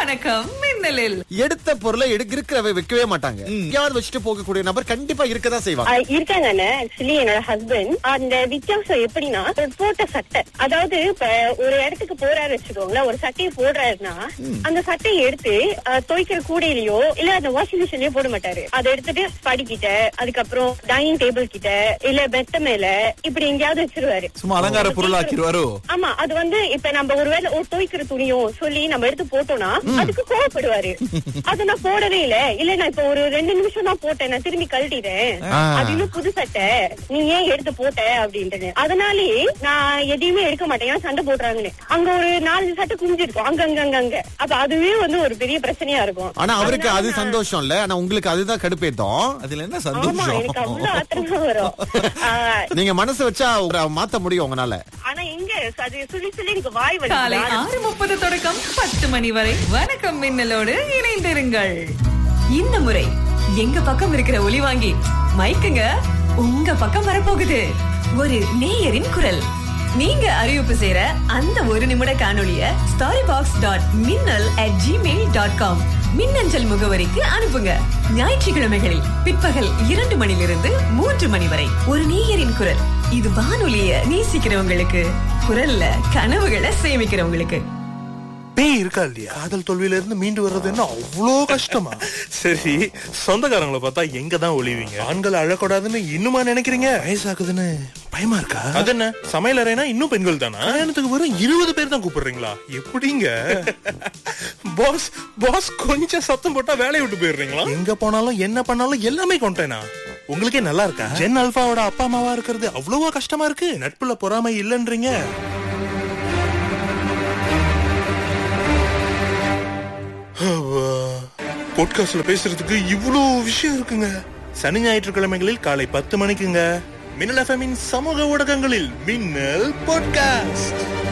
வணக்கம் மின்னலில் எடுத்த பொருளை எடுக்க இருக்கிறவ வைக்கவே மாட்டாங்க எங்கேயாவது வச்சுட்டு போகக்கூடிய நபர் கண்டிப்பா இருக்கதான் செய்வாங்க ஆஹ் இருக்காங்க ஆக்சுவலி என்னோட ஹஸ்பண்ட் அந்த வித்தியாசம் எப்படின்னா ஒரு போட்ட சட்டை அதாவது இப்ப ஒரு இடத்துக்கு போறாரு வச்சுக்கோங்களேன் ஒரு சட்டையை போடுறாருன்னா அந்த சட்டையை எடுத்து ஆஹ், துவைக்கிற கூடையிலயோ இல்ல அந்த வாஷிங் மிஷின்லயோ போட மாட்டாரு அதை எடுத்துட்டு படிக்கிட்ட அதுக்கப்புறம் டைனிங் டேபிள் கிட்ட இல்ல பெத்த மேல இப்படி எங்கேயாவது வச்சிருவாரு சும்மா அலங்கார பொருளாக்கிடுவாரோ ஆமா அது வந்து இப்ப நம்ம ஒருவேளை ஒரு துவைக்கிற துணியோ சொல்லி நம்ம எடுத்து போட்டோம்னா அதுக்கு கோவப்படுவாரு அது நான் போடவே இல்ல இல்ல நான் இப்ப ஒரு ரெண்டு நிமிஷம் தான் போட்டேன் நான் திரும்பி கழட்டிட்டேன் ஆ. அது இன்னும் புது சட்டை நீ ஏன் எடுத்து போட்ட அப்படின்ட்டு அதனாலே நான் எதையுமே எடுக்க மாட்டேன் ஏன்னா சண்டை போடுறாங்கன்னு அங்க ஒரு நாலு சட்டை குமிஞ்சிருக்கும் அங்க அங்க அங்க அங்க அப்ப அதுவே வந்து ஒரு பெரிய பிரச்சனையா இருக்கும் ஆனா அவருக்கு அதனால அது நான்- சந்தோஷம் இல்ல ஆனா உங்களுக்கு அதுதான் கடுப்பேத்தம் அதுல என்ன ஆமா எனக்கு சந்தோஷம் அவ்வளவு ஆத்திரமா வரும் ஆஹ், நீங்க மனசு வச்சா உங்களை மாத்த முடியும் உங்களால ஆனா எங்க அது சொல்லி சொல்லி எனக்கு வாய் காலை வலி ஆறு முப்பது தொடக்கம் பத்து மணி வரை வணக்கம் மின்னலோடு இணைந்திருங்கள் இந்த முறை எங்க பக்கம் இருக்கிற ஒலி வாங்கி மைக்குங்க உங்க பக்கம் வரப்போகுது ஒரு நேயரின் குரல் நீங்க அறிவிப்பு செய்யற அந்த ஒரு நிமிட காணொளிய story box dot Minnal at Gmail dot com மின்னஞ்சல் முகவரிக்கு அனுப்புங்க ஞாயிற்றுக்கிழமைகளில் பிற்பகல் இரண்டு மணிலிருந்து மூன்று மணி வரை ஒரு நேயரின் குரல் இது வானொலிய நேசிக்கிறவங்களுக்கு குரல்ல கனவுகளை சேமிக்கிறவங்களுக்கு பேய் இருக்கா இல்லையா காதல் தோல்வியில இருந்து மீண்டு வர்றது என்ன அவ்வளோ கஷ்டமா சரி சொந்தக்காரங்களை பார்த்தா எங்க தான் ஒளிவீங்க ஆண்கள் அழக்கூடாதுன்னு இன்னுமா நினைக்கிறீங்க வயசாகுதுன்னு பயமா இருக்கா அது என்ன சமையல் அறைனா இன்னும் பெண்கள் தானா கல்யாணத்துக்கு வெறும் இருபது பேர் தான் கூப்பிடுறீங்களா எப்படிங்க பாஸ் பாஸ் கொஞ்சம் சத்தம் போட்டா வேலையை விட்டு போயிடுறீங்களா எங்க போனாலும் என்ன பண்ணாலும் எல்லாமே கொண்டேனா உங்களுக்கே நல்லா இருக்கா ஜென் அல்பாவோட அப்பா அம்மாவா இருக்கிறது அவ்வளவா கஷ்டமா இருக்கு நட்புல பொறாமை இல்லைன்றீங்க பாட்காஸ்ட்ல பேசுறதுக்கு இவ்வளோ விஷயம் இருக்குங்க சனி ஞாயிற்றுக்கிழமைகளில் காலை பத்து மணிக்குங்க மின்னல் எஃப்எம்மின் சமூக ஊடகங்களில் மின்னல் பாட்காஸ்ட்